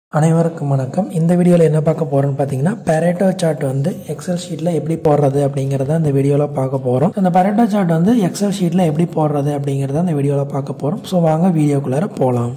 அனைவருக்கும் வணக்கம் இந்த வீடியோவில் என்ன பார்க்க போகிறோம்னு பார்த்தீங்கன்னா பேரேட்டோ சார்ட் வந்து எக்ஸல் ஷீட்டில் எப்படி போடுறது அப்படிங்கிறத இந்த வீடியோவில் பார்க்க போகிறோம் அந்த பேரேட்டோ சார்ட் வந்து எக்ஸல் ஷீட்டில் எப்படி போடுறது அப்படிங்கிறத இந்த வீடியோவில் பார்க்க போகிறோம் ஸோ வாங்க வீடியோக்குள்ளார போகலாம்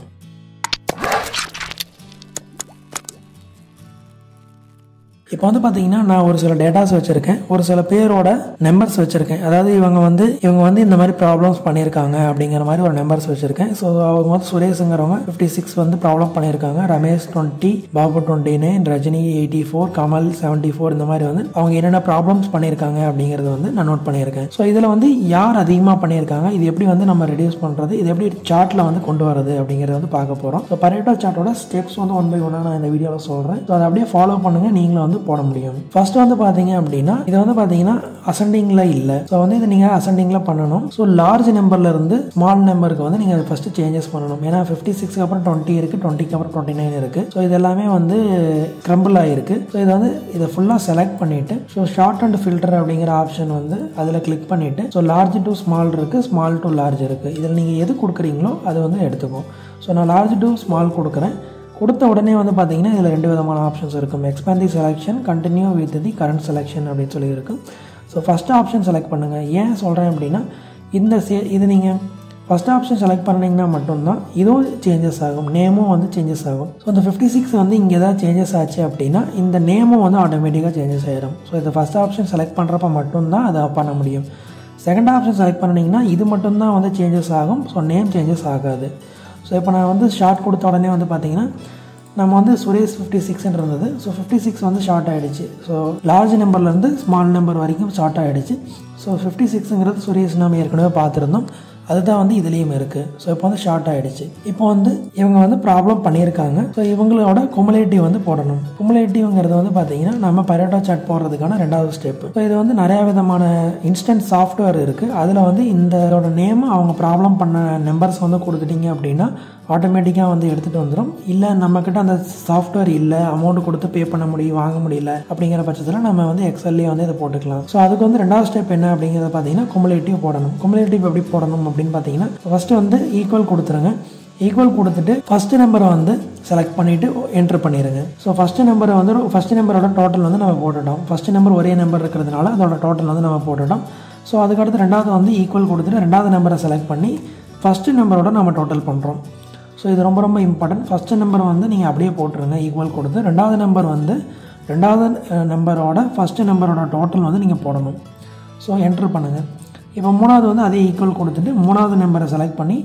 இப்போ வந்து பார்த்தீங்கன்னா நான் ஒரு சில டேட்டாஸ் வச்சுருக்கேன் ஒரு சில பேரோட நம்பர்ஸ் வச்சுருக்கேன் அதாவது இவங்க வந்து இவங்க வந்து இந்த மாதிரி ப்ராப்ளம்ஸ் பண்ணியிருக்காங்க அப்படிங்கிற மாதிரி ஒரு நம்பர்ஸ் வச்சுருக்கேன் ஸோ அவங்க வந்து சுரேஷுங்கிறவங்க ஃபிஃப்டி சிக்ஸ் வந்து ப்ராப்ளம் பண்ணியிருக்காங்க Ramesh twenty Babu twenty nine Rajini eighty four Kamal seventy four இந்த மாதிரி வந்து அவங்க என்னென்ன ப்ராப்ளம்ஸ் பண்ணியிருக்காங்க அப்படிங்கிறது வந்து நான் நோட் பண்ணியிருக்கேன் ஸோ இதில் வந்து யார் அதிகமாக பண்ணியிருக்காங்க இது எப்படி வந்து நம்ம ரெடியூஸ் பண்ணுறது இது எப்படி சார்ட்டில் வந்து கொண்டு வரது அப்படிங்கிறத வந்து பார்க்க போகிறோம் ஸோ பரேட்டோ சார்ட்டோட ஸ்டெப்ஸ் வந்து ஒன் பை ஒன்னாக நான் இந்த வீடியோவில் சொல்கிறேன் ஸோ அதை அப்படியே ஃபாலோ பண்ணுங்கள் நீங்களும் வந்து போட முடியும் ஃபர்ஸ்ட் வந்து பார்த்தீங்க அப்படின்னா இது வந்து பார்த்தீங்கன்னா அசெண்டிங்கில் இல்லை ஸோ வந்து இது நீங்கள் அசெண்டிங்கில் பண்ணணும் ஸோ லார்ஜ் நம்பர்ல இருந்து ஸ்மால் நம்பருக்கு வந்து நீங்கள் ஃபர்ஸ்ட் சேஞ்சஸ் பண்ணணும் ஏன்னா ஃபிஃப்டி சிக்ஸ்க்கு அப்புறம் டுவெண்ட்டி இருக்குது டுவெண்ட்டிக்கு அப்புறம் டுவெண்ட்டி நைன் இருக்குது ஸோ இது எல்லாமே வந்து க்ரம்பிள் ஆகிருக்கு ஸோ இதை வந்து இதை ஃபுல்லாக செலக்ட் பண்ணிவிட்டு ஸோ ஷார்ட் அண்ட் ஃபில்டர் அப்படிங்கிற ஆப்ஷன் வந்து அதில் கிளிக் பண்ணிவிட்டு ஸோ லார்ஜ் டு ஸ்மால் இருக்குது ஸ்மால் டு லார்ஜ் இருக்குது இதில் நீங்கள் எது கொடுக்குறீங்களோ அது வந்து எடுத்துக்கும் ஸோ நான் லார்ஜ் டு ஸ்மால் கொடுக்குறேன் கொடுத்த உடனே வந்து பார்த்தீங்கன்னா இதில் ரெண்டு விதமான ஆப்ஷன்ஸ் இருக்கும் expand the selection continue with the current selection அப்படின்னு சொல்லி இருக்கும் ஸோ ஃபஸ்ட் ஆப்ஷன் செலக்ட் பண்ணுங்கள் ஏன் சொல்கிறேன் அப்படின்னா இந்த சே இது நீங்கள் ஃபஸ்ட் ஆப்ஷன் செலக்ட் பண்ணிங்கன்னா மட்டும்தான் இதுவும் சேஞ்சஸ் ஆகும் நேமும் வந்து சேஞ்சஸ் ஆகும் ஸோ இந்த ஃபிஃப்டி சிக்ஸ் வந்து இங்கே ஏதாவது சேஞ்சஸ் ஆச்சு அப்படின்னா இந்த நேமும் வந்து ஆட்டோமேட்டிக்காக சேஞ்சஸ் ஆயிடும் ஸோ இந்த ஃபஸ்ட் ஆப்ஷன் செலக்ட் பண்ணுறப்ப மட்டும்தான் அதை பண்ண முடியும் செகண்ட் ஆப்ஷன் செலக்ட் பண்ணிங்கன்னா இது மட்டும்தான் வந்து சேஞ்சஸ் ஆகும் ஸோ நேம் சேஞ்சஸ் ஆகாது ஸோ இப்போ நான் வந்து ஷார்ட் கொடுத்த உடனே வந்து பார்த்தீங்கன்னா நம்ம வந்து சுரேஷ் ஃபிஃப்டி சிக்ஸ்ன்னு இருந்தது ஸோ ஃபிஃப்டி சிக்ஸ் வந்து ஷார்ட் ஆகிடுச்சு ஸோ லார்ஜ் நம்பர்லேருந்து ஸ்மால் நம்பர் வரைக்கும் ஷார்ட் ஆகிடுச்சு ஸோ ஃபிஃப்டி சிக்ஸுங்கிறது சுரேஷ் நம்ம ஏற்கனவே பார்த்துருந்தோம் அதுதான் வந்து இதுலேயும் இருக்குது ஸோ இப்போ வந்து ஷார்ட் ஆகிடுச்சு இப்போ வந்து இவங்க வந்து ப்ராப்ளம் பண்ணியிருக்காங்க ஸோ இவங்களோட குமுலேட்டிவ் வந்து போடணும் குமுலேட்டிவ்ங்கிறது வந்து பார்த்தீங்கன்னா நம்ம பரோட்டா சாட் போடுறதுக்கான ரெண்டாவது ஸ்டெப் ஸோ இது வந்து நிறையா விதமான இன்ஸ்டன்ட் சாஃப்ட்வேர் இருக்குது அதில் வந்து இந்த நேம் அவங்க ப்ராப்ளம் பண்ண நம்பர்ஸ் வந்து கொடுத்துட்டீங்க அப்படின்னா ஆட்டோமேட்டிக்காக வந்து எடுத்துகிட்டு வந்துடும் இல்லை நம்மக்கிட்ட அந்த சாஃப்ட்வேர் இல்லை அமௌண்ட் கொடுத்து பே பண்ண முடியும் வாங்க முடியல அப்படிங்கிற பட்சத்தில் நம்ம வந்து எக்ஸல்லே வந்து இதை போட்டுக்கலாம் ஸோ அதுக்கு வந்து ரெண்டாவது ஸ்டெப் என்ன அப்படிங்கிறத பார்த்தீங்கன்னா குமுலேட்டிவ் போடணும் குமுலேட்டிவ் எப்படி போடணும் அப்படின்னு பார்த்தீங்கன்னா ஃபஸ்ட்டு வந்து ஈக்குவல் கொடுத்துருங்க ஈக்குவல் கொடுத்துட்டு ஃபஸ்ட்டு நம்பரை வந்து செலக்ட் பண்ணிவிட்டு என்ட்ரு பண்ணிடுங்க ஸோ ஃபஸ்ட்டு நம்பரை வந்து ஃபஸ்ட்டு நம்பரோட டோட்டல் வந்து நம்ம போட்டுட்டோம் ஃபஸ்ட்டு நம்பர் ஒரே நம்பர் இருக்கிறதுனால அதோட டோட்டல் வந்து நம்ம போட்டுட்டோம் ஸோ அதுக்கடுத்து ரெண்டாவது வந்து ஈக்குவல் கொடுத்துட்டு ரெண்டாவது நம்பரை செலக்ட் பண்ணி ஃபஸ்ட்டு நம்பரோட நம்ம டோட்டல் பண்ணுறோம் ஸோ இது ரொம்ப ரொம்ப இம்பார்ட்டன்ட் ஃபஸ்ட்டு நம்பர் வந்து நீங்கள் அப்படியே போட்டுருங்க ஈக்குவல் கொடுத்து ரெண்டாவது நம்பர் வந்து ரெண்டாவது நம்பரோட ஃபஸ்ட்டு நம்பரோட டோட்டல் வந்து நீங்கள் போடணும் ஸோ என்ட்ரு பண்ணுங்கள் இப்போ மூணாவது வந்து அதே ஈக்குவல் கொடுத்துட்டு மூணாவது நம்பரை செலக்ட் பண்ணி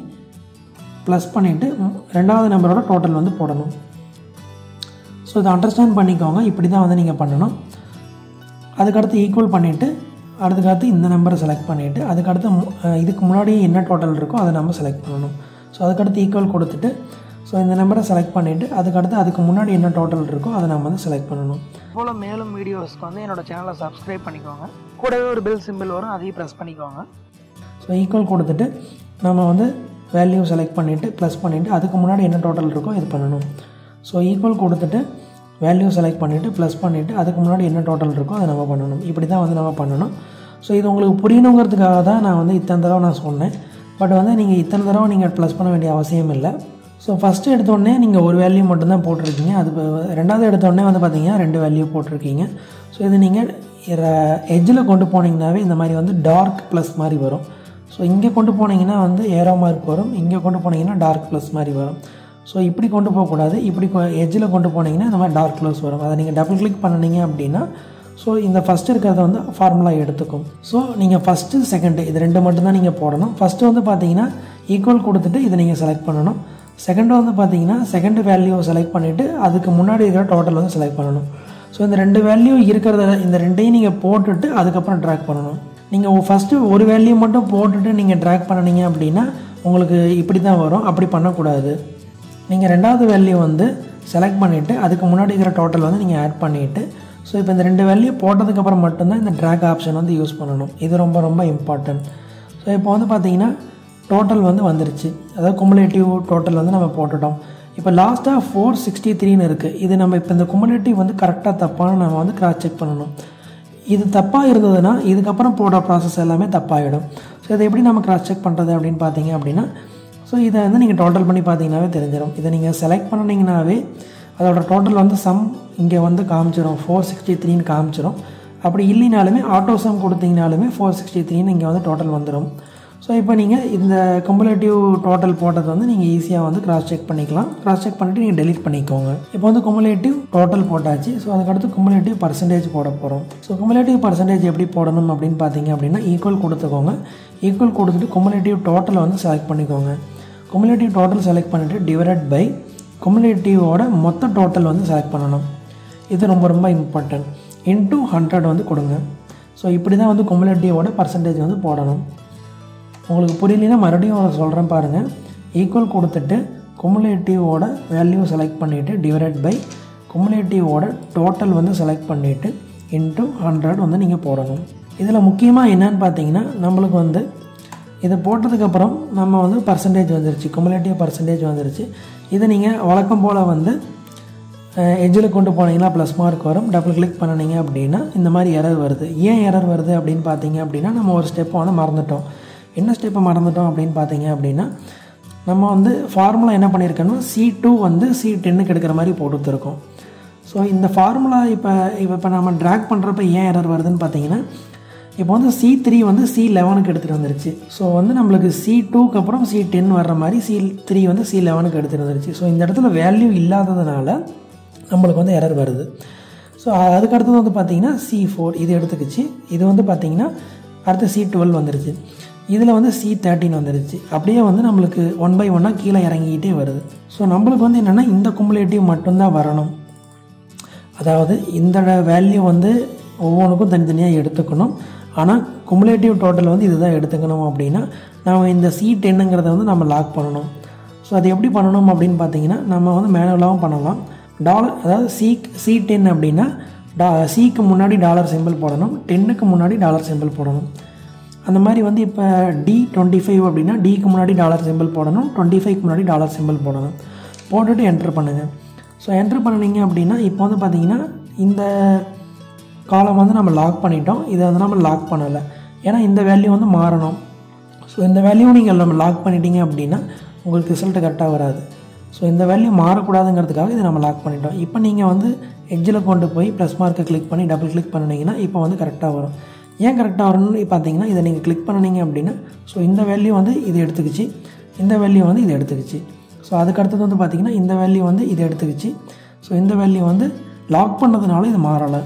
ப்ளஸ் பண்ணிவிட்டு ரெண்டாவது நம்பரோட டோட்டல் வந்து போடணும் ஸோ இதை அண்டர்ஸ்டாண்ட் பண்ணிக்கோங்க இப்படி தான் வந்து நீங்கள் பண்ணணும் அதுக்கடுத்து ஈக்குவல் பண்ணிவிட்டு அதுக்கடுத்து இந்த நம்பரை செலக்ட் பண்ணிவிட்டு அதுக்கடுத்து இதுக்கு முன்னாடி என்ன டோட்டல் இருக்கோ அதை நம்ம செலக்ட் பண்ணணும் ஸோ அதுக்கடுத்து ஈக்குவல் கொடுத்துட்டு ஸோ இந்த நம்பரை செலக்ட் பண்ணிவிட்டு அதுக்கடுத்து அதுக்கு முன்னாடி என்ன டோட்டல் இருக்கோ அதை நம்ம வந்து செலக்ட் பண்ணணும் போல் மேலும் வீடியோஸ்க்கு வந்து என்னோடய சேனலை சப்ஸ்கிரைப் பண்ணிக்கோங்க கூடவே ஒரு பெல் சிம்பிள் வரும் அதையும் ப்ரெஸ் பண்ணிக்கோங்க ஸோ ஈக்குவல் கொடுத்துட்டு நம்ம வந்து வேல்யூ செலக்ட் பண்ணிவிட்டு ப்ளஸ் பண்ணிவிட்டு அதுக்கு முன்னாடி என்ன டோட்டல் இருக்கோ இது பண்ணணும் ஸோ ஈக்குவல் கொடுத்துட்டு வேல்யூ செலக்ட் பண்ணிவிட்டு ப்ளஸ் பண்ணிவிட்டு அதுக்கு முன்னாடி என்ன டோட்டல் இருக்கோ அதை நம்ம பண்ணணும் இப்படி தான் வந்து நம்ம பண்ணணும் ஸோ இது உங்களுக்கு புரியணுங்கிறதுக்காக தான் நான் வந்து இத்தனை தடவை நான் சொன்னேன் பட் வந்து நீங்கள் இத்தனை தடவை நீங்கள் ப்ளஸ் பண்ண வேண்டிய அவசியம் இல்லை ஸோ ஃபஸ்ட்டு எடுத்தோடனே நீங்கள் ஒரு வேல்யூ மட்டும்தான் போட்டிருக்கீங்க அது ரெண்டாவது எடுத்தோடனே வந்து பார்த்தீங்கன்னா ரெண்டு வேல்யூ போட்டிருக்கீங்க ஸோ இது நீங்கள் எஜ்ஜில் கொண்டு போனீங்கன்னாவே இந்த மாதிரி வந்து டார்க் ப்ளஸ் மாதிரி வரும் ஸோ இங்கே கொண்டு போனீங்கன்னா வந்து ஏரோ மார்க் வரும் இங்கே கொண்டு போனீங்கன்னா டார்க் ப்ளஸ் மாதிரி வரும் ஸோ இப்படி கொண்டு போகக்கூடாது இப்படி எஜ்ஜில் கொண்டு போனீங்கன்னா இந்த மாதிரி டார்க் க்ளோஸ் வரும் அதை நீங்கள் டபுள் கிளிக் பண்ணினீங்க அப்படின்னா ஸோ இந்த ஃபஸ்ட்டு இருக்கிறத வந்து ஃபார்முலா எடுத்துக்கும் ஸோ நீங்கள் ஃபஸ்ட்டு செகண்டு இது ரெண்டு மட்டும்தான் நீங்கள் போடணும் ஃபஸ்ட்டு வந்து பார்த்தீங்கன்னா ஈக்குவல் கொடுத்துட்டு இதை நீங்கள் செலக்ட் பண்ணணும் செகண்டு வந்து பார்த்தீங்கன்னா செகண்ட் வேல்யூவை செலக்ட் பண்ணிவிட்டு அதுக்கு முன்னாடி இருக்கிற டோட்டல் வந்து செலக்ட் பண்ணணும் ஸோ இந்த ரெண்டு வேல்யூ இருக்கிறத இந்த ரெண்டையும் நீங்கள் போட்டுட்டு அதுக்கப்புறம் ட்ராக் பண்ணணும் நீங்கள் ஃபஸ்ட்டு ஒரு வேல்யூ மட்டும் போட்டுட்டு நீங்கள் ட்ராக் பண்ணினீங்க அப்படின்னா உங்களுக்கு இப்படி தான் வரும் அப்படி பண்ணக்கூடாது நீங்கள் ரெண்டாவது வேல்யூ வந்து செலக்ட் பண்ணிவிட்டு அதுக்கு முன்னாடி இருக்கிற டோட்டல் வந்து நீங்கள் ஆட் பண்ணிவிட்டு ஸோ இப்போ இந்த ரெண்டு வேல்யூ போட்டதுக்கப்புறம் மட்டும்தான் இந்த ட்ராக் ஆப்ஷன் வந்து யூஸ் பண்ணணும் இது ரொம்ப ரொம்ப இம்பார்ட்டன்ட் ஸோ இப்போ வந்து பார்த்தீங்கன்னா டோட்டல் வந்து வந்துருச்சு அதாவது குமுலேட்டிவ் டோட்டல் வந்து நம்ம போட்டுட்டோம் இப்போ லாஸ்ட்டாக ஃபோர் சிக்ஸ்டி த்ரீன்னு இருக்குது இது நம்ம இப்போ இந்த குமுலேட்டிவ் வந்து கரெக்டாக தப்பான நம்ம வந்து கிராஸ் செக் பண்ணணும் இது தப்பாக இருந்ததுன்னா இதுக்கப்புறம் போடுற ப்ராசஸ் எல்லாமே தப்பாகிடும் ஸோ இதை எப்படி நம்ம கிராஸ் செக் பண்ணுறது அப்படின்னு பார்த்தீங்க அப்படின்னா ஸோ இதை வந்து நீங்கள் டோட்டல் பண்ணி பார்த்தீங்கன்னாவே தெரிஞ்சிடும் இதை நீங்கள் செலக்ட் பண்ணினீங்கனாவே அதோட டோட்டல் வந்து சம் இங்கே வந்து காமிச்சிடும் ஃபோர் சிக்ஸ்டி த்ரீன்னு காமிச்சிடும் அப்படி இல்லைனாலுமே ஆட்டோ சம் கொடுத்தீங்கனாலுமே ஃபோர் சிக்ஸ்டி த்ரீன்னு இங்கே வந்து டோட்டல் வந்துடும் ஸோ இப்போ நீங்கள் இந்த குமுலேட்டிவ் டோட்டல் போட்டது வந்து நீங்கள் ஈஸியாக வந்து கிராஸ் செக் பண்ணிக்கலாம் கிராஸ் செக் பண்ணிவிட்டு நீங்கள் டெலிட் பண்ணிக்கோங்க இப்போ வந்து குமுலேட்டிவ் டோட்டல் போட்டாச்சு ஸோ அதுக்கடுத்து குமுலேட்டிவ் பர்சன்டேஜ் போட போகிறோம் ஸோ குமுலேட்டிவ் பர்சன்டேஜ் எப்படி போடணும் அப்படின்னு பார்த்தீங்க அப்படின்னா ஈக்குவல் கொடுத்துக்கோங்க ஈக்குவல் கொடுத்துட்டு குமுலேட்டிவ் டோட்டலை வந்து செலக்ட் பண்ணிக்கோங்க குமுலேட்டிவ் டோட்டல் செலக்ட் பண்ணிவிட்டு டிவைடட் பை குமுலேட்டிவோட மொத்த டோட்டல் வந்து செலக்ட் பண்ணணும் இது ரொம்ப ரொம்ப இம்பார்ட்டன்ட் இன்டூ ஹண்ட்ரட் வந்து கொடுங்க ஸோ இப்படி தான் வந்து குமுலேட்டிவோட பர்சன்டேஜ் வந்து போடணும் உங்களுக்கு புரியலைன்னா மறுபடியும் சொல்கிறேன் பாருங்கள் ஈக்குவல் கொடுத்துட்டு குமுலேட்டிவோட வேல்யூ செலக்ட் பண்ணிவிட்டு டிவைடட் பை குமுலேட்டிவோட டோட்டல் வந்து செலக்ட் பண்ணிவிட்டு இன்ட்டு ஹண்ட்ரட் வந்து நீங்கள் போடணும் இதில் முக்கியமாக என்னன்னு பார்த்தீங்கன்னா நம்மளுக்கு வந்து இதை போட்டதுக்கப்புறம் நம்ம வந்து பர்சன்டேஜ் வந்துருச்சு குமுலேட்டிவ் பர்சன்டேஜ் வந்துருச்சு இதை நீங்கள் வழக்கம் போல் வந்து எஜ்ஜில் கொண்டு போனீங்கன்னா ப்ளஸ் மார்க் வரும் டபுள் கிளிக் பண்ணினீங்க அப்படின்னா இந்த மாதிரி எரர் வருது ஏன் எரர் வருது அப்படின்னு பார்த்தீங்க அப்படின்னா நம்ம ஒரு ஸ்டெப்பை வந்து மறந்துட்டோம் என்ன ஸ்டெப்பை மறந்துட்டோம் அப்படின்னு பார்த்தீங்க அப்படின்னா நம்ம வந்து ஃபார்முலா என்ன பண்ணியிருக்கோன்னா சி டூ வந்து சி டென்னுக்கு எடுக்கிற மாதிரி போட்டுருக்கோம் ஸோ இந்த ஃபார்முலா இப்போ இப்போ இப்போ நம்ம ட்ராக் பண்ணுறப்ப ஏன் எரர் வருதுன்னு பார்த்தீங்கன்னா இப்போ வந்து சி த்ரீ வந்து சி லெவனுக்கு எடுத்துகிட்டு வந்துருச்சு ஸோ வந்து நம்மளுக்கு சி டூக்கு அப்புறம் சி டென் வர்ற மாதிரி சி த்ரீ வந்து சி லெவனுக்கு எடுத்துகிட்டு வந்துருச்சு ஸோ இந்த இடத்துல வேல்யூ இல்லாததுனால நம்மளுக்கு வந்து எரர் வருது ஸோ அதுக்கு அடுத்தது வந்து பார்த்தீங்கன்னா சி ஃபோர் இது எடுத்துக்கிச்சு இது வந்து பார்த்தீங்கன்னா அடுத்து சி டுவெல் வந்துருச்சு இதில் வந்து சி தேர்ட்டின் வந்துருச்சு அப்படியே வந்து நம்மளுக்கு ஒன் பை ஒன்னாக கீழே இறங்கிக்கிட்டே வருது ஸோ நம்மளுக்கு வந்து என்னென்னா இந்த குமுலேட்டிவ் மட்டும்தான் வரணும் அதாவது இந்த வேல்யூ வந்து ஒவ்வொன்றுக்கும் தனித்தனியாக எடுத்துக்கணும் ஆனால் குமுலேட்டிவ் டோட்டல் வந்து இதுதான் எடுத்துக்கணும் அப்படின்னா நம்ம இந்த சி டென்னுங்கிறத வந்து நம்ம லாக் பண்ணணும் ஸோ அது எப்படி பண்ணணும் அப்படின்னு பார்த்தீங்கன்னா நம்ம வந்து மேனுவலாகவும் பண்ணலாம் டாலர் அதாவது சி சி டென் அப்படின்னா டா சிக்கு முன்னாடி டாலர் சிம்பிள் போடணும் டென்னுக்கு முன்னாடி டாலர் சிம்பிள் போடணும் அந்த மாதிரி வந்து இப்போ டி டுவெண்ட்டி ஃபைவ் அப்படின்னா டிக்கு முன்னாடி டாலர் சிம்பிள் போடணும் டுவெண்ட்டி ஃபைவ்க்கு முன்னாடி டாலர் சிம்பிள் போடணும் போட்டுட்டு என்ட்ரு பண்ணுங்கள் ஸோ என்ட்ரு பண்ணினீங்க அப்படின்னா இப்போ வந்து பார்த்தீங்கன்னா இந்த காலம் வந்து நம்ம லாக் பண்ணிட்டோம் இதை வந்து நம்ம லாக் பண்ணலை ஏன்னா இந்த வேல்யூ வந்து மாறணும் ஸோ இந்த வேல்யூ நீங்கள் நம்ம லாக் பண்ணிட்டீங்க அப்படின்னா உங்களுக்கு ரிசல்ட் கரெக்டாக வராது ஸோ இந்த வேல்யூ மாறக்கூடாதுங்கிறதுக்காக இதை நம்ம லாக் பண்ணிட்டோம் இப்போ நீங்கள் வந்து எட்ஜில் கொண்டு போய் ப்ளஸ் மார்க்கை கிளிக் பண்ணி டபுள் கிளிக் பண்ணினீங்கன்னா இப்போ வந்து கரெக்டாக வரும் ஏன் கரெக்டாக வரணும்னு பார்த்தீங்கன்னா இதை நீங்கள் கிளிக் பண்ணினீங்க அப்படின்னா ஸோ இந்த வேல்யூ வந்து இது எடுத்துக்கிச்சு இந்த வேல்யூ வந்து இது எடுத்துக்கிச்சு ஸோ அதுக்கு அடுத்தது வந்து பார்த்தீங்கன்னா இந்த வேல்யூ வந்து இது எடுத்துக்கிச்சு ஸோ இந்த வேல்யூ வந்து லாக் பண்ணதுனால இது மாறலை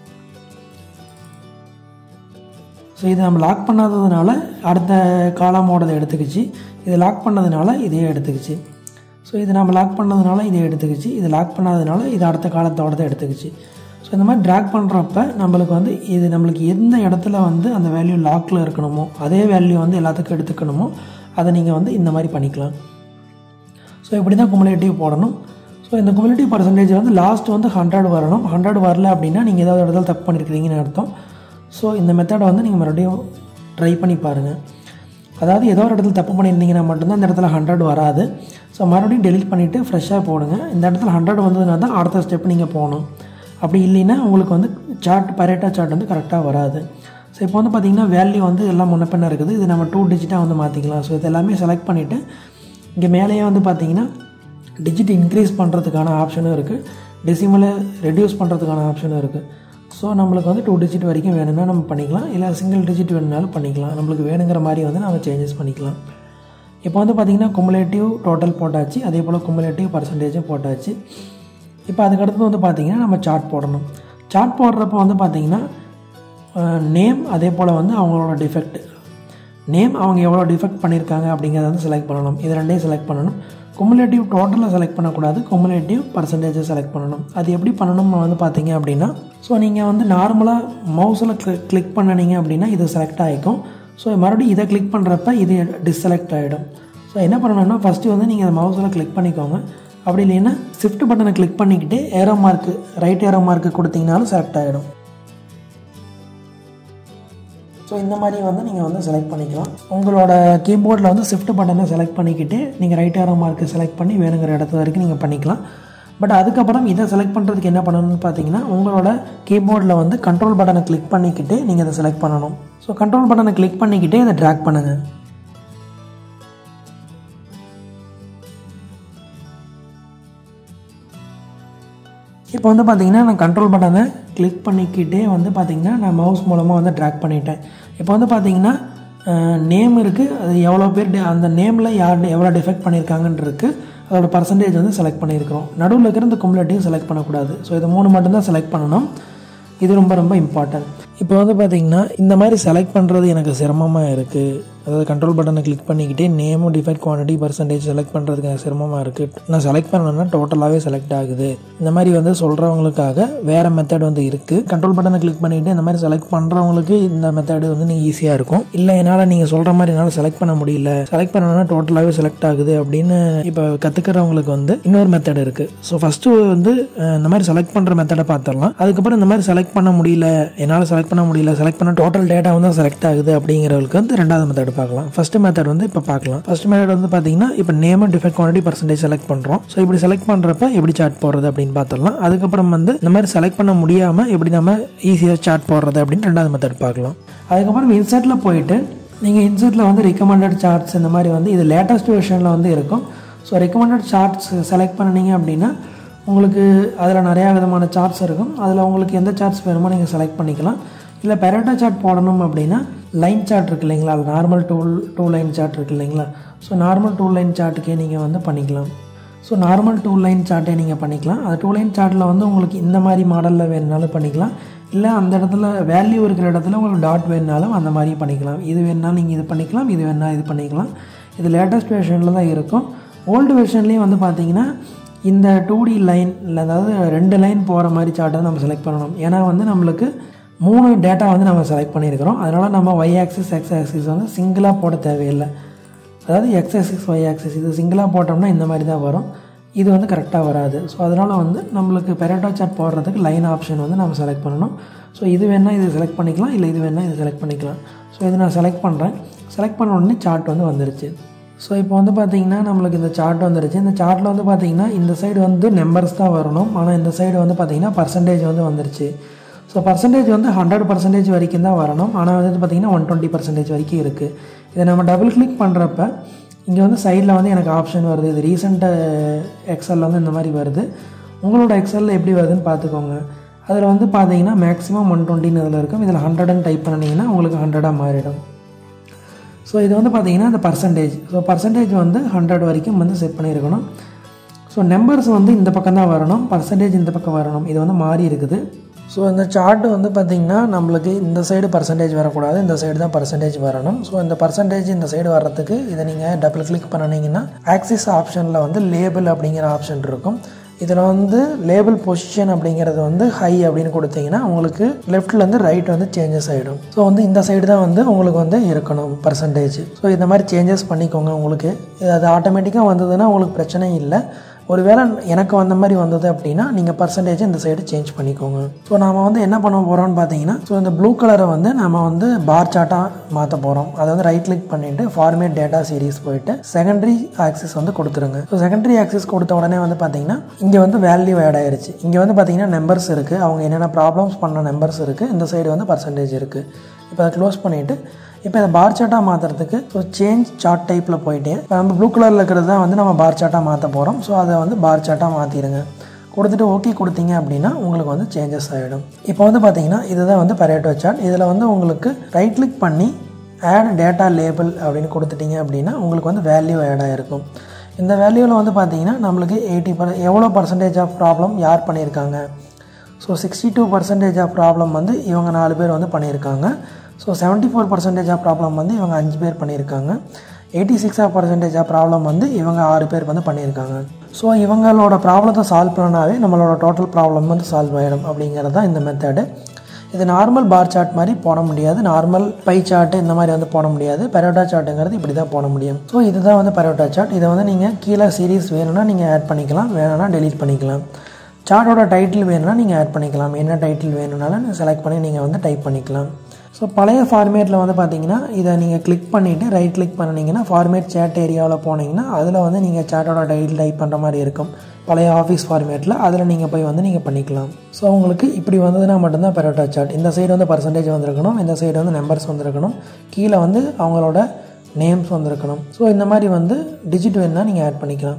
ஸோ இது நம்ம லாக் பண்ணாததுனால அடுத்த காலமோடதை எடுத்துக்கிச்சு இது லாக் பண்ணதுனால இதையே எடுத்துக்கிச்சு ஸோ இது நம்ம லாக் பண்ணதுனால இதை எடுத்துக்கிச்சு இது லாக் பண்ணாததுனால இது அடுத்த காலத்தோடதை எடுத்துக்கிச்சு ஸோ இந்த மாதிரி ட்ராக் பண்ணுறப்ப நம்மளுக்கு வந்து இது நம்மளுக்கு எந்த இடத்துல வந்து அந்த வேல்யூ லாக்கில் இருக்கணுமோ அதே வேல்யூ வந்து எல்லாத்துக்கும் எடுத்துக்கணுமோ அதை நீங்கள் வந்து இந்த மாதிரி பண்ணிக்கலாம் ஸோ இப்படி தான் குமுலேட்டிவ் போடணும் ஸோ இந்த குமுலேட்டிவ் பர்சன்டேஜ் வந்து லாஸ்ட் வந்து ஹண்ட்ரட் வரணும் ஹண்ட்ரட் வரல அப்படின்னா நீங்கள் ஏதாவது இடத்துல தப்பு பண்ணியிருக்கிறீங்கன்னு அர்த்தம் ஸோ இந்த மெத்தடை வந்து நீங்கள் மறுபடியும் ட்ரை பண்ணி பாருங்கள் அதாவது ஏதோ ஒரு இடத்துல தப்பு பண்ணியிருந்தீங்கன்னா மட்டும்தான் இந்த இடத்துல ஹண்ட்ரட் வராது ஸோ மறுபடியும் டெலிட் பண்ணிவிட்டு ஃப்ரெஷ்ஷாக போடுங்க இந்த இடத்துல ஹண்ட்ரட் வந்ததுனா தான் அடுத்த ஸ்டெப் நீங்கள் போகணும் அப்படி இல்லைன்னா உங்களுக்கு வந்து சார்ட் பரேட்டா சார்ட் வந்து கரெக்டாக வராது ஸோ இப்போ வந்து பார்த்திங்கன்னா வேல்யூ வந்து எல்லாம் முன்னப்பின்ன இருக்குது இது நம்ம டூ டிஜிட்டாக வந்து மாற்றிக்கலாம் ஸோ இது எல்லாமே செலக்ட் பண்ணிவிட்டு இங்கே மேலேயே வந்து பார்த்தீங்கன்னா டிஜிட் இன்க்ரீஸ் பண்ணுறதுக்கான ஆப்ஷனும் இருக்குது டெசிமலை ரெடியூஸ் பண்ணுறதுக்கான ஆப்ஷனும் இருக்குது ஸோ நம்மளுக்கு வந்து டூ டிஜிட் வரைக்கும் வேணும்னா நம்ம பண்ணிக்கலாம் இல்லை சிங்கிள் டிஜிட் வேணுனாலும் பண்ணிக்கலாம் நம்மளுக்கு வேணுங்கிற மாதிரி வந்து நம்ம சேஞ்சஸ் பண்ணிக்கலாம் இப்போ வந்து பார்த்திங்கன்னா குமுலேட்டிவ் டோட்டல் போட்டாச்சு அதே போல் குமுலேட்டிவ் பர்சன்டேஜும் போட்டாச்சு இப்போ அதுக்கடுத்து வந்து பார்த்திங்கன்னா நம்ம சார்ட் போடணும் சார்ட் போடுறப்போ வந்து பார்த்திங்கன்னா நேம் அதே போல் வந்து அவங்களோட டிஃபெக்ட் நேம் அவங்க எவ்வளோ டிஃபெக்ட் பண்ணியிருக்காங்க அப்படிங்கிறத வந்து செலக்ட் பண்ணணும் இது ரெண்டையும் செலக்ட் பண்ணணும் குமுலேட்டிவ் டோட்டலாக செலக்ட் பண்ணக்கூடாது குமுலேட்டிவ் பர்சன்டேஜை செலக்ட் பண்ணணும் அது எப்படி பண்ணணும்னு வந்து பார்த்தீங்க அப்படின்னா ஸோ நீங்கள் வந்து நார்மலாக மவுஸில் கிளிக் கிளிக் பண்ணினீங்க அப்படின்னா இது செலக்ட் ஆகிக்கும் ஸோ மறுபடியும் இதை கிளிக் பண்ணுறப்ப இது டிஸ்செலக்ட் ஆகிடும் ஸோ என்ன பண்ணணும்னா ஃபஸ்ட்டு வந்து நீங்கள் மவுஸில் கிளிக் பண்ணிக்கோங்க அப்படி இல்லைன்னா ஷிஃப்ட் பட்டனை கிளிக் பண்ணிக்கிட்டு arrow mark right arrow mark கொடுத்தீங்கனாலும் செலக்ட் ஆகிடும் ஸோ இந்த மாதிரி வந்து நீங்கள் வந்து செலக்ட் பண்ணிக்கலாம் உங்களோட கீபோர்டில் வந்து ஷிஃப்ட் பட்டனை செலக்ட் பண்ணிக்கிட்டு நீங்கள் ரைட் ஏரோ மார்க்கு செலக்ட் பண்ணி வேணுங்கிற இடத்து வரைக்கும் நீங்கள் பண்ணிக்கலாம் பட் அதுக்கப்புறம் இதை செலக்ட் பண்ணுறதுக்கு என்ன பண்ணணும்னு பார்த்தீங்கன்னா உங்களோட கீபோர்டில் வந்து கண்ட்ரோல் பட்டனை கிளிக் பண்ணிக்கிட்டு நீங்கள் இதை செலக்ட் பண்ணணும் ஸோ கண்ட்ரோல் பட்டனை கிளிக் பண்ணிக்கிட்டே இதை ட்ராக் பண்ணுங்கள் இப்போ வந்து பார்த்தீங்கன்னா நான் கண்ட்ரோல் பட்டனை கிளிக் பண்ணிக்கிட்டே வந்து பார்த்தீங்கன்னா நான் மவுஸ் மூலமாக வந்து ட்ராக் பண்ணிட்டேன் இப்போ வந்து பார்த்தீங்கன்னா நேம் இருக்குது அது எவ்வளோ பேர் de- அந்த நேமில் யார் எவ்வளோ டிஃபெக்ட் பண்ணியிருக்காங்கன்னு இருக்குது அதோட பர்சன்டேஜ் வந்து செலக்ட் பண்ணியிருக்கிறோம் நடுவில் இருக்கிற இந்த குமுலேட்டிவ் செலக்ட் பண்ணக்கூடாது ஸோ இது மூணு மட்டும்தான் செலக்ட் பண்ணணும் இது ரொம்ப ரொம்ப இம்பார்ட்டன்ட் இப்போ வந்து பார்த்தீங்கன்னா இந்த மாதிரி செலக்ட் பண்ணுறது எனக்கு சிரமமாக இருக்குது அதாவது கண்ட்ரோல் பட்டனை கிளிக் பண்ணிக்கிட்டே நேமும் டிஃபைட் குவான்டிட்டி பர்சன்டேஜ் செலக்ட் பண்ணுறதுக்கு எனக்கு சிரமமாக இருக்குது நான் செலக்ட் பண்ணேன்னா டோட்டலாகவே செலக்ட் ஆகுது இந்த மாதிரி வந்து சொல்கிறவங்களுக்காக வேறு மெத்தட் வந்து இருக்குது கண்ட்ரோல் பட்டனை கிளிக் பண்ணிக்கிட்டு இந்த மாதிரி செலக்ட் பண்ணுறவங்களுக்கு இந்த மெத்தட் வந்து நீங்கள் ஈஸியாக இருக்கும் இல்லை என்னால் நீங்கள் சொல்கிற மாதிரி என்னால் செலக்ட் பண்ண முடியல செலக்ட் பண்ணனா டோட்டலாகவே செலக்ட் ஆகுது அப்படின்னு இப்போ கற்றுக்கிறவங்களுக்கு வந்து இன்னொரு மெத்தட் இருக்குது ஸோ ஃபஸ்ட்டு வந்து அஹ், இந்த மாதிரி செலக்ட் பண்ணுற மெத்தடை பார்த்துடலாம் அதுக்கப்புறம் இந்த மாதிரி செலக்ட் பண்ண முடியல என்னால் செலக்ட் பண்ண முடியல செலக்ட் பண்ண டோட்டல் டேட்டா வந்து செலக்ட் ஆகுது அப்படிங்கிறவங்களுக்கு வந்து ரெண்டாவது மெத்தட் பார்க்கலாம் ஃபர்ஸ்ட் மெத்தட் வந்து இப்போ பார்க்கலாம் ஃபர்ஸ்ட் மெத்தட் வந்து பார்த்தீங்கன்னா இப்போ name defect quantity percentage select பண்ணுறோம் ஸோ இப்படி செலக்ட் பண்ணுறப்ப எப்படி சார்ட் போடுறது அப்படின்னு பார்த்துடலாம் அதுக்கப்புறம் வந்து இந்த மாதிரி செலக்ட் பண்ண முடியாமல் எப்படி நம்ம ஈஸியாக சார்ட் போடுறது அப்படின்னு ரெண்டாவது மெத்தட் பார்க்கலாம் அதுக்கப்புறம் இன்சர்ட்டில் போயிட்டு நீங்கள் இன்சர்ட்டில் வந்து ரெக்கமெண்டட் சார்ட்ஸ் இந்த மாதிரி வந்து இது லேட்டஸ்ட் வெர்ஷனில் வந்து இருக்கும் ஸோ ரெக்கமெண்டட் சார்ட்ஸ் செலக்ட் பண்ணீங்க அப்படின்னா உங்களுக்கு அதில் நிறையா விதமான சார்ட்ஸ் இருக்கும் அதில் உங்களுக்கு எந்த சார்ட்ஸ் வேணுமோ நீங்கள் செலக்ட் பண்ணிக்கலாம் இல்லை பெரட்டோ சார்ட் போடணும் அப்படின்னா லைன் சார்ட் இருக்கு இல்லைங்களா அது normal two two line chart இருக்கு இல்லைங்களா ஸோ நார்மல் டூ லைன் சார்ட்டுக்கே நீங்கள் வந்து பண்ணிக்கலாம் ஸோ நார்மல் டூ லைன் சார்ட்டே நீங்கள் பண்ணிக்கலாம் அது டூ லைன் சார்ட்டில் வந்து உங்களுக்கு இந்த மாதிரி மாடலில் வேணுனாலும் பண்ணிக்கலாம் இல்லை அந்த இடத்துல வேல்யூ இருக்கிற இடத்துல உங்களுக்கு டாட் வேணுனாலும் அந்த மாதிரி பண்ணிக்கலாம் இது வேணுனாலும் நீங்கள் இது பண்ணிக்கலாம் இது வேணால் இது பண்ணிக்கலாம் இது லேட்டஸ்ட் வெர்ஷனில் தான் இருக்கும் ஓல்டு வெர்ஷன்லேயும் வந்து பார்த்தீங்கன்னா இந்த டூ டி லைன் இல்லை அதாவது ரெண்டு லைன் போகிற மாதிரி சார்ட்டை நம்ம செலக்ட் பண்ணணும் ஏன்னா வந்து நம்மளுக்கு மூணு டேட்டா வந்து நம்ம செலக்ட் பண்ணியிருக்கிறோம் அதனால் நம்ம ஒய் ஆக்சிஸ் எக்ஸ் ஆக்சிஸ் வந்து சிங்கிளாக போட தேவையில்லை அதாவது எக்ஸ் ஆக்சிஸ் ஒய் ஆக்சிஸ் இது சிங்கிளாக போட்டோம்னா இந்த மாதிரி தான் வரும் இது வந்து கரெக்டாக வராது ஸோ அதனால் வந்து நம்மளுக்கு பெரட்டோ சார்ட் போடுறதுக்கு லைன் ஆப்ஷன் வந்து நம்ம செலக்ட் பண்ணணும் ஸோ இது வேணால் இது செலக்ட் பண்ணிக்கலாம் இல்லை இது வேணால் இது செலக்ட் பண்ணிக்கலாம் ஸோ இது நான் செலக்ட் பண்ணுறேன் செலக்ட் பண்ண உடனே சார்ட் வந்து வந்துருச்சு ஸோ இப்போ வந்து பார்த்தீங்கன்னா நம்மளுக்கு இந்த சார்ட் வந்துருச்சு இந்த சார்ட்டில் வந்து பார்த்தீங்கன்னா இந்த சைடு வந்து நம்பர்ஸ் தான் வரணும் ஆனால் இந்த சைடு வந்து பார்த்தீங்கன்னா பர்சன்டேஜ் வந்து வந்துருச்சு ஸோ பர்சன்டேஜ் வந்து ஹண்ட்ரட் பர்சன்டேஜ் வரைக்கும் தான் வரணும் ஆனால் வந்து பார்த்தீங்கன்னா ஒன் டுவெண்ட்டி பர்சன்டேஜ் வரைக்கும் இருக்குது இதை நம்ம டபுள் கிளிக் பண்ணுறப்ப இங்கே வந்து சைடில் வந்து எனக்கு ஆப்ஷன் வருது இது ரீசெண்ட்டு எக்ஸலில் வந்து இந்த மாதிரி வருது உங்களோட எக்ஸலில் எப்படி வருதுன்னு பார்த்துக்கோங்க அதில் வந்து பார்த்தீங்கன்னா மேக்ஸிமம் ஒன் டுவெண்ட்டின்னு இதில் இருக்கும் இதில் ஹண்ட்ரட்னு டைப் பண்ணிங்கன்னா உங்களுக்கு ஹண்ட்ரடாக மாறிடும் ஸோ இது வந்து பார்த்தீங்கன்னா இந்த பர்சன்டேஜ் ஸோ பர்சன்டேஜ் வந்து ஹண்ட்ரட் வரைக்கும் வந்து செட் பண்ணியிருக்கணும் ஸோ நம்பர்ஸ் வந்து இந்த பக்கம் தான் வரணும் பர்சன்டேஜ் இந்த பக்கம் வரணும் இது வந்து மாறி இருக்குது ஸோ இந்த சார்ட் வந்து பார்த்திங்கன்னா நம்மளுக்கு இந்த சைடு பர்சன்டேஜ் வரக்கூடாது இந்த சைடு தான் பர்சன்டேஜ் வரணும் ஸோ இந்த பர்சன்டேஜ் இந்த சைடு வர்றதுக்கு இதை நீங்கள் டபுள் கிளிக் பண்ணினீங்கன்னா ஆக்சிஸ் ஆப்ஷனில் வந்து லேபிள் அப்படிங்கிற ஆப்ஷன் இருக்கும் இதில் வந்து லேபிள் பொசிஷன் அப்படிங்கிறது வந்து ஹை அப்படின்னு கொடுத்தீங்கன்னா உங்களுக்கு லெஃப்ட்லேருந்து ரைட் வந்து சேஞ்சஸ் ஆகிடும் ஸோ வந்து இந்த சைடு தான் வந்து உங்களுக்கு வந்து இருக்கணும் பர்சன்டேஜ் ஸோ இந்த மாதிரி சேஞ்சஸ் பண்ணிக்கோங்க உங்களுக்கு இது அது ஆட்டோமேட்டிக்காக வந்ததுன்னா உங்களுக்கு பிரச்சனை இல்லை ஒருவேளை எனக்கு வந்த மாதிரி வந்தது அப்படின்னா நீங்கள் பர்சன்டேஜ் இந்த சைடு சேஞ்ச் பண்ணிக்கோங்க ஸோ நாம வந்து என்ன பண்ண போகிறோம்னு பார்த்தீங்கன்னா ஸோ இந்த ப்ளூ கலரை வந்து நம்ம வந்து பார் சார்ட்டாக மாற்ற போகிறோம் அதை வந்து ரைட் கிளிக் பண்ணிவிட்டு ஃபார்மேட் டேட்டா சீரிஸ் போயிட்டு செகண்டரி ஆக்சிஸ் வந்து கொடுத்துருங்க ஸோ செகண்டரி ஆக்சிஸ் கொடுத்த உடனே வந்து பார்த்தீங்கன்னா இங்கே வந்து வேல்யூ ஆட் ஆயிருச்சு இங்கே வந்து பார்த்தீங்கன்னா நம்பர்ஸ் இருக்குது அவங்க என்னென்ன ப்ராப்ளம்ஸ் பண்ண நம்பர்ஸ் இருக்குது இந்த சைடு வந்து பர்சன்டேஜ் இருக்குது இப்போ அதை க்ளோஸ் பண்ணிவிட்டு இப்போ இதை பார் சார்ட்டாக மாற்றுறதுக்கு ஸோ சேஞ்ச் சார்ட் டைப்பில் போயிட்டு இப்போ நம்ம ப்ளூ கலரில் இருக்கிறது தான் வந்து நம்ம பார் சார்ட்டாக மாற்ற போகிறோம் ஸோ அதை வந்து பார் சார்ட்டாக மாற்றிடுங்க கொடுத்துட்டு ஓகே கொடுத்தீங்க அப்படின்னா உங்களுக்கு வந்து சேஞ்சஸ் ஆகிடும் இப்போ வந்து பார்த்தீங்கன்னா இதுதான் வந்து பரேட்டோ சார்ட் இதில் வந்து உங்களுக்கு ரைட் கிளிக் பண்ணி ஆட் டேட்டா லேபிள் அப்படின்னு கொடுத்துட்டீங்க அப்படின்னா உங்களுக்கு வந்து வேல்யூ ஆட் ஆகிருக்கும் இந்த வேல்யூவில் வந்து பார்த்தீங்கன்னா நம்மளுக்கு எயிட்டி பர் எவ்வளோ பர்சன்டேஜ் ஆஃப் ப்ராப்ளம் யார் பண்ணியிருக்காங்க so sixty two percentage of problem வந்து இவங்க நாலு பேர் வந்து பண்ணியிருக்காங்க so seventy four percentage of problem வந்து இவங்க அஞ்சு பேர் பண்ணியிருக்காங்க eighty six of percentage of problem வந்து இவங்க ஆறு பேர் வந்து பண்ணியிருக்காங்க ஸோ இவங்களோட ப்ராப்ளத்தை சால்வ் பண்ணாவே நம்மளோட டோட்டல் ப்ராப்ளம் வந்து சால்வ் ஆகிடும் அப்படிங்கிறது தான் இந்த மெத்தடு இது நார்மல் பார் சார்ட் மாதிரி போட முடியாது நார்மல் பை சார்ட் இந்த மாதிரி வந்து போட முடியாது பரோட்டா சார்ட்டுங்கிறது இப்படி தான் போட முடியும் ஸோ இதுதான் வந்து பரோட்டா சார்ட் இதை வந்து நீங்கள் கீழே சீரீஸ் வேணும்னா நீங்கள் ஆட் பண்ணிக்கலாம் வேணும்னா டெலீட் பண்ணிக்கலாம் சார்ட்டோட டைட்டில் வேணும்னா நீங்கள் ஆட் பண்ணிக்கலாம் என்ன டைட்டில் வேணும்னாலும் செலக்ட் பண்ணி நீங்கள் வந்து டைப் பண்ணிக்கலாம் ஸோ பழைய ஃபார்மேட்டில் வந்து பார்த்தீங்கன்னா இதை நீங்கள் கிளிக் பண்ணிவிட்டு ரைட் கிளிக் பண்ணினீங்கன்னா ஃபார்மேட் சேட் ஏரியாவில் போனீங்கன்னா அதில் வந்து நீங்கள் சேட்டோட டைட்டில் டைப் பண்ணுற மாதிரி இருக்கும் பழைய ஆஃபீஸ் ஃபார்மேட்டில் அதில் நீங்கள் போய் வந்து நீங்கள் பண்ணிக்கலாம் ஸோ உங்களுக்கு இப்படி வந்ததுன்னா மட்டும்தான் பெரோட்டா சார்ட் இந்த சைடு வந்து பர்சன்டேஜ் வந்திருக்கணும் இந்த சைடு வந்து நம்பர்ஸ் வந்திருக்கணும் கீழே வந்து அவங்களோட நேம்ஸ் வந்திருக்கணும் ஸோ இந்த மாதிரி வந்து டிஜிட் வேணுன்னா நீங்கள் ஆட் பண்ணிக்கலாம்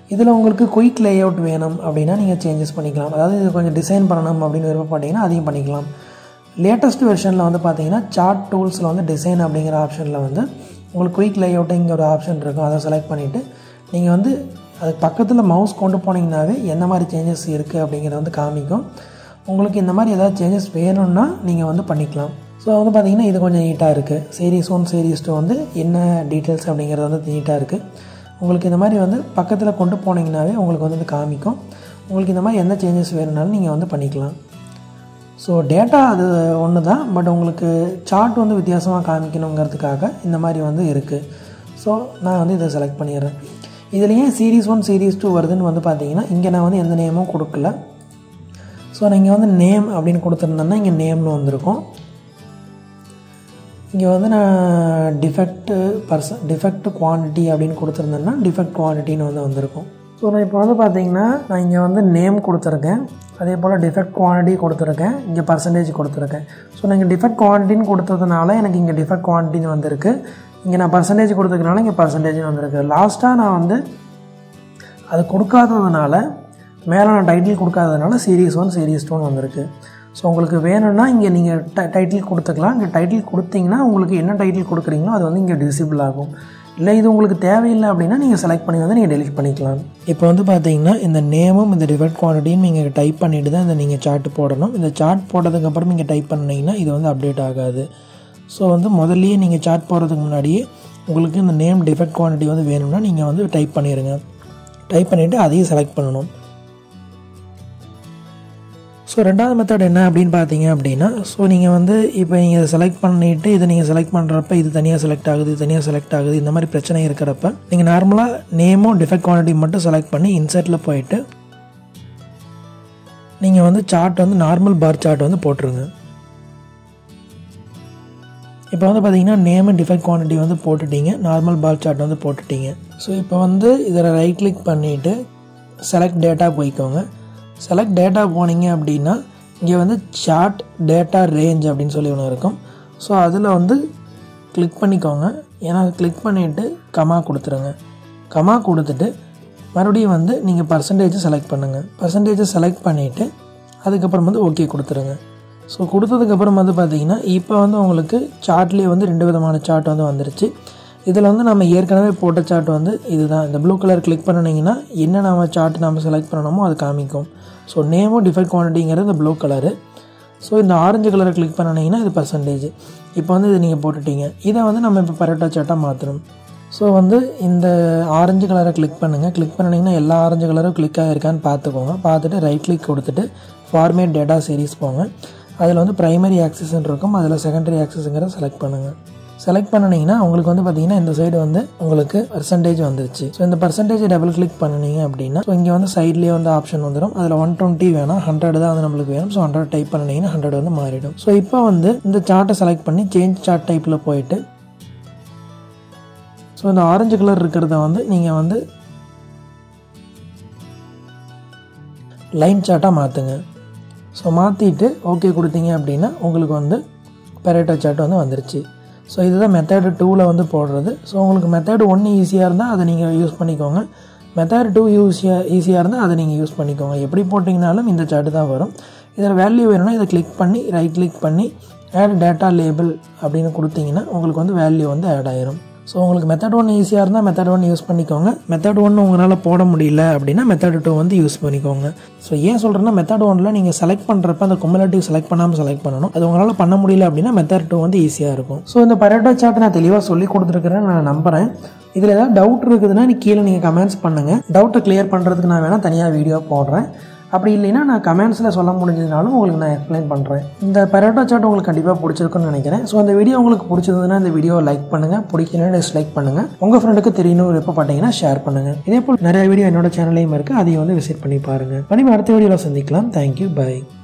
இதில் உங்களுக்கு குயிக் லேஅவுட் வேணும் அப்படின்னா நீங்கள் சேஞ்சஸ் பண்ணிக்கலாம் அதாவது இது கொஞ்சம் டிசைன் பண்ணணும் அப்படின்னு விருப்பப்பட்டீங்கன்னா அதையும் பண்ணிக்கலாம் லேட்டஸ்ட் வெர்ஷனில் வந்து பார்த்தீங்கன்னா சார்ட் டூல்ஸில் வந்து டிசைன் அப்படிங்கிற ஆப்ஷனில் வந்து உங்களுக்கு குயிக் லேஅவுட்டுங்கிற ஒரு ஆப்ஷன் இருக்கும் அதை செலக்ட் பண்ணிவிட்டு நீங்கள் வந்து அதுக்கு பக்கத்தில் மவுஸ் கொண்டு போனீங்கன்னாவே என்ன மாதிரி சேஞ்சஸ் இருக்குது அப்படிங்கிறத வந்து காமிக்கும் உங்களுக்கு இந்த மாதிரி ஏதாவது சேஞ்சஸ் வேணும்னா நீங்கள் வந்து பண்ணிக்கலாம் ஸோ வந்து பார்த்தீங்கன்னா இது கொஞ்சம் நீட்டாக இருக்குது சீரீஸ் ஒன் சீரீஸ் டூ வந்து என்ன டீட்டெயில்ஸ் அப்படிங்கிறது வந்து நீட்டாக இருக்குது உங்களுக்கு இந்த மாதிரி வந்து பக்கத்தில் கொண்டு போனீங்கன்னாவே உங்களுக்கு வந்து இது காமிக்கும் உங்களுக்கு இந்த மாதிரி எந்த சேஞ்சஸ் வேணும்னாலும் நீங்கள் வந்து பண்ணிக்கலாம் ஸோ டேட்டா அது ஒன்று தான் பட் உங்களுக்கு சார்ட் வந்து வித்தியாசமாக காமிக்கணுங்கிறதுக்காக இந்த மாதிரி வந்து இருக்குது ஸோ நான் வந்து இதை செலக்ட் பண்ணிடுறேன் இதுலேயே சீரீஸ் ஒன் சீரீஸ் டூ வருதுன்னு வந்து பார்த்தீங்கன்னா இங்கே நான் வந்து எந்த நேமும் கொடுக்கல ஸோ நீங்கள் வந்து நேம் அப்படின்னு கொடுத்துருந்தேன்னா இங்கே நேம்னு வந்திருக்கும் இங்கே வந்து நான் டிஃபெக்ட் பர்சன் டிஃபெக்ட் குவான்டிட்டி அப்படின்னு கொடுத்துருந்தேன்னா டிஃபெக்ட் குவான்டிட்டின்னு வந்து வந்திருக்கும் ஸோ நான் இப்போ வந்து பார்த்தீங்கன்னா நான் இங்கே வந்து நேம் கொடுத்துருக்கேன் அதே போல் டிஃபெக்ட் குவான்டிட்டி கொடுத்துருக்கேன் இங்கே பர்சன்டேஜ் கொடுத்துருக்கேன் ஸோ நான் இங்கே டிஃபெக்ட் குவான்டிட்டின்னு கொடுத்ததுனால எனக்கு இங்கே டிஃபெக்ட் குவான்டிட்டின்னு வந்திருக்கு இங்கே நான் பர்சன்டேஜ் கொடுத்துருக்கனால இங்கே பர்சன்டேஜ்னு வந்திருக்கு லாஸ்ட்டாக நான் வந்து அது கொடுக்காததுனால மேலே நான் டைட்டில் கொடுக்காததுனால சீரீஸ் ஒன் சீரீஸ் டூன்னு வந்திருக்கு ஸோ உங்களுக்கு வேணும்னா இங்கே நீங்கள் டை டைட்டில் கொடுத்துக்கலாம் இங்கே டைட்டில் கொடுத்தீங்கன்னா உங்களுக்கு என்ன டைட்டில் கொடுக்குறீங்களோ அது வந்து இங்கே டிசேபிள் ஆகும் இல்லை இது உங்களுக்கு தேவையில்லை அப்படின்னா நீங்கள் செலக்ட் பண்ணி வந்து நீங்கள் டெலிட் பண்ணிக்கலாம் இப்போ வந்து பார்த்தீங்கன்னா இந்த நேமும் இந்த டிஃபெக்ட் குவான்டிட்டியும் நீங்கள் டைப் பண்ணிட்டு தான் இந்த நீங்கள் சார்ட் போடணும் இந்த சார்ட் போட்டதுக்கப்புறம் நீங்கள் டைப் பண்ணிங்கன்னா இது வந்து அப்டேட் ஆகாது ஸோ வந்து முதல்லயே நீங்கள் சார்ட் போடுறதுக்கு முன்னாடியே உங்களுக்கு இந்த நேம் டிஃபெக்ட் குவான்டிட்டி வந்து வேணும்னா நீங்கள் வந்து டைப் பண்ணிடுங்க டைப் பண்ணிவிட்டு அதையும் செலக்ட் பண்ணணும் ஸோ ரெண்டாவது மெத்தட் என்ன அப்படின்னு பார்த்தீங்க அப்படின்னா ஸோ நீங்கள் வந்து இப்போ நீங்கள் செலக்ட் பண்ணிவிட்டு இதை நீங்கள் செலக்ட் பண்ணுறப்ப இது தனியாக செலக்ட் ஆகுது இது தனியாக செலக்ட் ஆகுது இந்த மாதிரி பிரச்சனை இருக்கிறப்ப நீங்கள் நார்மலாக நேமும் டிஃபெக்ட் குவான்டிட்டி மட்டும் செலக்ட் பண்ணி இன்சர்ட்டில் போயிட்டு நீங்கள் வந்து சார்ட் வந்து நார்மல் பார் சார்ட் வந்து போட்டுருங்க இப்போ வந்து பார்த்தீங்கன்னா நேம் டிஃபெக்ட் குவான்டிட்டி வந்து போட்டுட்டீங்க நார்மல் பால் சார்ட் வந்து போட்டுட்டீங்க ஸோ இப்போ வந்து இதில் ரைட் கிளிக் பண்ணிவிட்டு செலக்ட் டேட்டா போய்க்கோங்க செலக்ட் டேட்டா போனீங்க அப்படின்னா இங்கே வந்து சார்ட் டேட்டா ரேஞ்ச் அப்படின்னு சொல்லி ஒன்று இருக்கும் ஸோ அதில் வந்து கிளிக் பண்ணிக்கோங்க ஏன்னா கிளிக் பண்ணிவிட்டு கமா கொடுத்துருங்க கமா கொடுத்துட்டு மறுபடியும் வந்து நீங்கள் பர்சன்டேஜ் செலக்ட் பண்ணுங்கள் பர்சன்டேஜை செலக்ட் பண்ணிவிட்டு அதுக்கப்புறம் வந்து ஓகே கொடுத்துருங்க ஸோ கொடுத்ததுக்கப்புறம் வந்து பார்த்தீங்கன்னா இப்போ வந்து உங்களுக்கு சார்ட்லேயே வந்து ரெண்டு விதமான சார்ட் வந்து வந்துருச்சு இதில் வந்து நம்ம ஏற்கனவே போட்ட சார்ட் வந்து இதுதான் இந்த ப்ளூ கலர் கிளிக் பண்ணினீங்கன்னா என்ன நம்ம சார்ட் நம்ம செலக்ட் பண்ணணுமோ அது காமிக்கும் ஸோ நேமும் டிஃபெக்ட் குவான்டிட்டிங்கிறது இந்த ப்ளூ கலரு ஸோ இந்த ஆரஞ்சு கலரை கிளிக் பண்ணினீங்கன்னா இது பர்சன்டேஜ் இப்போ வந்து இது நீங்கள் போட்டுட்டீங்க இதை வந்து நம்ம இப்போ பரோட்டா சார்ட்டாக மாற்றணும் ஸோ வந்து இந்த ஆரஞ்சு கலரை கிளிக் பண்ணுங்கள் கிளிக் பண்ணிங்கன்னா எல்லா ஆரஞ்சு கலரும் கிளிக் ஆகிருக்கான்னு பார்த்துக்கோங்க பார்த்துட்டு ரைட் கிளிக் கொடுத்துட்டு ஃபார்மேட் டேட்டா சீரிஸ் போங்க அதில் வந்து ப்ரைமரி ஆக்சஸ்ன்னு இருக்கும் அதில் செகண்டரி ஆக்சஸுங்கிறத செலக்ட் பண்ணுங்கள் செலக்ட் பண்ணினீங்கன்னா உங்களுக்கு வந்து பார்த்தீங்கன்னா இந்த சைடு வந்து உங்களுக்கு பர்சன்டேஜ் வந்துருச்சு ஸோ இந்த பர்சன்டேஜ் டபுள் கிளிக் பண்ணினீங்க அப்படின்னா ஸோ இங்கே வந்து சைட்லேயே வந்து ஆப்ஷன் வந்துடும் அதில் ஒன் டுவெண்ட்டி வேணாம் ஹண்ட்ரட் தான் வந்து நம்மளுக்கு வேணும் ஸோ ஹண்ட்ரட் டைப் பண்ணினீங்கன்னா ஹண்ட்ரட் வந்து மாறிடும் ஸோ இப்போ வந்து இந்த சார்ட்டை செலக்ட் பண்ணி சேஞ்ச் சார்ட் டைப்பில் போயிட்டு ஸோ இந்த ஆரஞ்சு கலர் இருக்கிறத வந்து நீங்கள் வந்து லைன் சார்ட்டாக மாற்றுங்க ஸோ மாற்றிட்டு ஓகே கொடுத்தீங்க அப்படின்னா உங்களுக்கு வந்து பெரேட்டோ சார்ட் வந்து வந்துருச்சு ஸோ இதுதான் மெத்தடு டூவில் வந்து போடுறது ஸோ உங்களுக்கு மெத்தடு ஒன்று ஈஸியாக இருந்தால் அதை நீங்கள் யூஸ் பண்ணிக்கோங்க மெத்தட் டூ யூஸியாக ஈஸியாக இருந்தால் அதை நீங்கள் யூஸ் பண்ணிக்கோங்க எப்படி போட்டிங்கனாலும் இந்த சார்ட் தான் வரும் இதில் வேல்யூ வேணும்னா இதை கிளிக் பண்ணி ரைட் கிளிக் பண்ணி ஆட் டேட்டா லேபிள் அப்படின்னு கொடுத்தீங்கன்னா உங்களுக்கு வந்து வேல்யூ வந்து ஆட் ஆயிரும் ஸோ உங்களுக்கு மெத்தட் ஒன் ஈஸியாக இருந்தால் மெத்தட் ஒன் யூஸ் பண்ணிக்கோங்க மெத்தட் ஒன் உங்களால் போட முடியல அப்படின்னா மெத்தட் டூ வந்து யூஸ் பண்ணிக்கோங்க ஸோ ஏன் சொல்கிறேன்னா மெத்தட் ஒனில் நீங்கள் செலக்ட் பண்ணுறப்ப அந்த குமுலேட்டிவ் செலக்ட் பண்ணாமல் செலக்ட் பண்ணணும் அது உங்களால் பண்ண முடியல அப்படின்னா மெத்தட் டூ வந்து ஈஸியாக இருக்கும் ஸோ இந்த பரோட்டா சார்ட் நான் தெளிவாக சொல்லி கொடுத்துருக்கிறேன் நான் நம்புகிறேன் இதில் ஏதாவது டவுட் இருக்குதுன்னா நீ கீழே நீங்கள் கமெண்ட்ஸ் பண்ணுங்கள் டவுட்டை கிளியர் பண்ணுறதுக்கு நான் வேணால் தனியாக வீடியோ போடுறேன் அப்படி இல்லைன்னா நான் கமெண்ட்ஸில் சொல்ல முடிஞ்சதுனாலும் உங்களுக்கு நான் எக்ஸ்பிளைன் பண்ணுறேன் இந்த பரோட்டா சார்ட் உங்களுக்கு கண்டிப்பாக பிடிச்சிருக்குன்னு நினைக்கிறேன் ஸோ இந்த வீடியோ உங்களுக்கு பிடிச்சிருந்ததுன்னா இந்த வீடியோவை லைக் பண்ணுங்கள் பிடிக்கலன்னா டிஸ்லைக் பண்ணுங்கள் உங்கள் ஃப்ரெண்டுக்கு தெரியணும் விருப்பப்பட்டீங்கன்னா ஷேர் பண்ணுங்கள் இதே போல் நிறைய வீடியோ என்னோட சேனல்லையும் இருக்குது அதையும் வந்து விசிட் பண்ணி பாருங்கள் மறுபடியும் அடுத்த வீடியோவில் சந்திக்கலாம் தேங்க்யூ பை